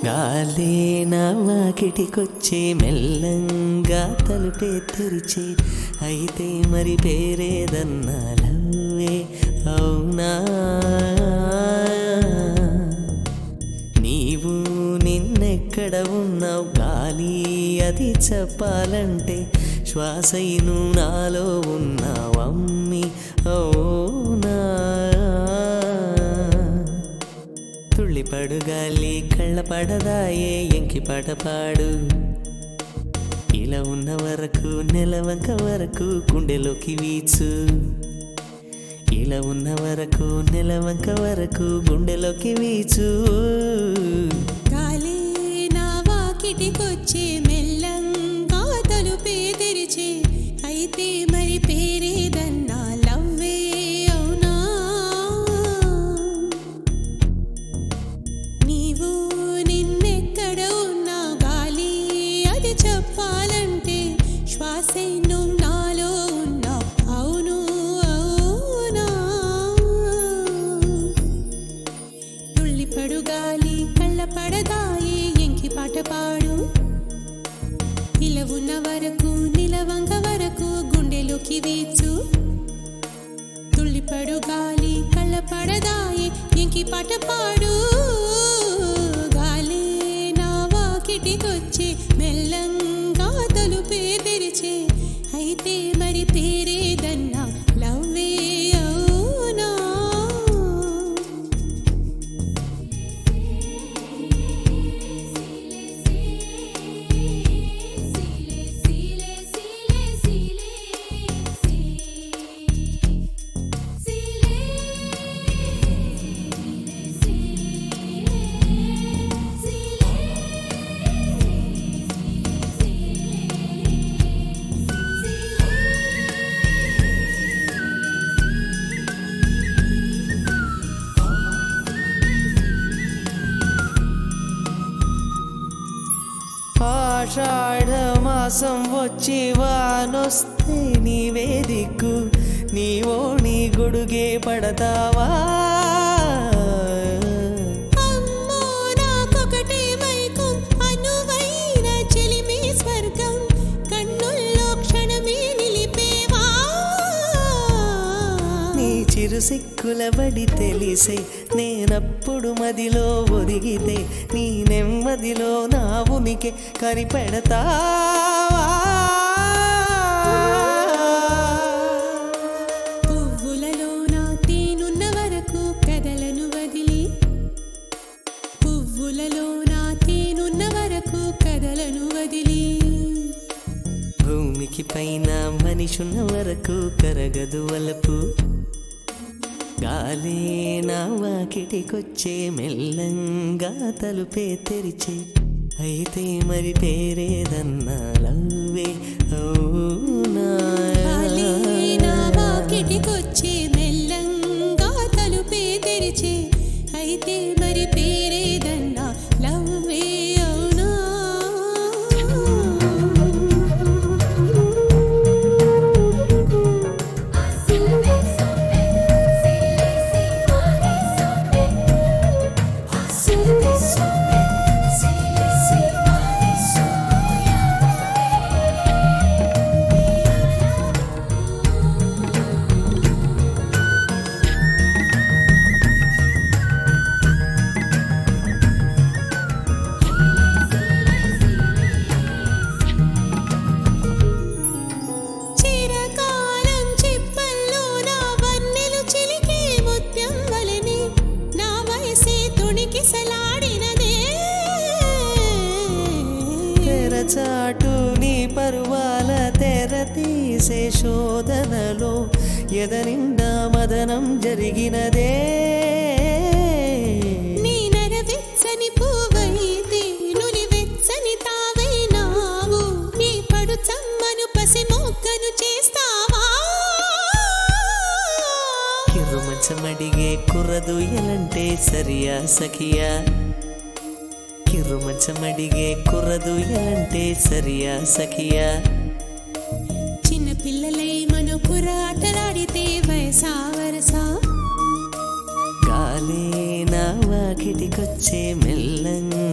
గాలే నా వాకిటికొచ్చే మెల్లంగా తలుపే తెరిచే అయితే మరి పేరేదన్నా లవ్వే అవునా నీవు నిన్నెక్కడ ఉన్నావు గాలి అది చెప్పాలంటే శ్వాసైను నాలో ఉన్నావు అమ్మి అవునా తుళ్ళిపడు గాలి కళ్ళ పడదాయే ఎంకి పాట పాడు ఇలా ఉన్న వరకు నెలవంక వరకు గుండెలోకి వీచు ఇలా ఉన్న వరకు నెలవంక వరకు గుండెలోకి వీచు గాలి నా వాకిటికొచ్చే మెల్లంగా తలుపే తెరిచే అయితే మరి పేరేదన్నా లవ్వే అవునా నీవు నిన్నెక్కడ ఉన్నా గాలి అది చెప్పాలంటే శ్వాసే నువ్వు నాలో ఉన్నా అవును అవునా తుళ్ళిపడు గాలి కళ్ళ పడదాయి ఎంకి పాట పాడు ఇలా ఉన్న వరకు నిలవంగ వరకు గుండెలోకి వీచు తుళ్ళిపడు గాలి కళ్ళ పడదాయి ఎంకి పాట పాడు గాలి నా వాకిటికొచ్చే మెల్లంగా తలుపే తెరిచే అయితే మరి పేరేదన్నా లవ్వే అవునా ఆషాఢ మాసం వచ్చి వానొస్తే నీవే దిక్కు నీవో నీ గొడుగే పడతావా అమ్మో నాకొకటే మైకం అనువైన చెలిమి స్వర్గం కన్నుల్లో క్షణమే నిలిపేవా నీ చిరు సిక్కుల బడి తెలిసే నేనప్పుడు మదిలో ఒదిగితే నీ నెమ్మదిలో నా ఉనికి కనిపెడతావా పువ్వులలో నా తేనున్న వరకు కదలను వదిలి పువ్వులలో నా తేనున్న వరకు కదలను వదిలి భూమికి పైన మనిషున్న వరకు కరగదు వలపు గాలే నా వాకిటికొచ్చే మెల్లంగా తలుపే తెరిచే అయితే మరి పేరేదన్నా లవ్వే అవునా గాలి నా వాకిటికొచ్చే మెల్లంగా తలుపే తెరిచే అయితే మరి పేరేదన్నా లవ్వే అవునా చిరకాలం చిప్పల్లో నా వన్నెలు చిలికే ముత్యం వలెనే నా వయసే తుణికిసలాడినదే తెరచాటు నీ పరువాల తెర తీసే శోధనలో ఎదనిండా మదనం జరిగినదే నీ నరవెచ్చని పువ్వైతే నులి వెచ్చని తావైనావు నీ పడు చమ్మను పసి మొక్కను చేస్తావా కిర్రు మంచమడిగే కుర్రదు ఎలంటే సరియా సఖియా కిర్రు మంచమడిగే కుర్రదు ఎలంటే సరియా సఖియా చిన్న పిల్లలై మన కురాటలాడితే వయసా వరసా గాలే నా వాకిటికొచ్చే మెల్లంగా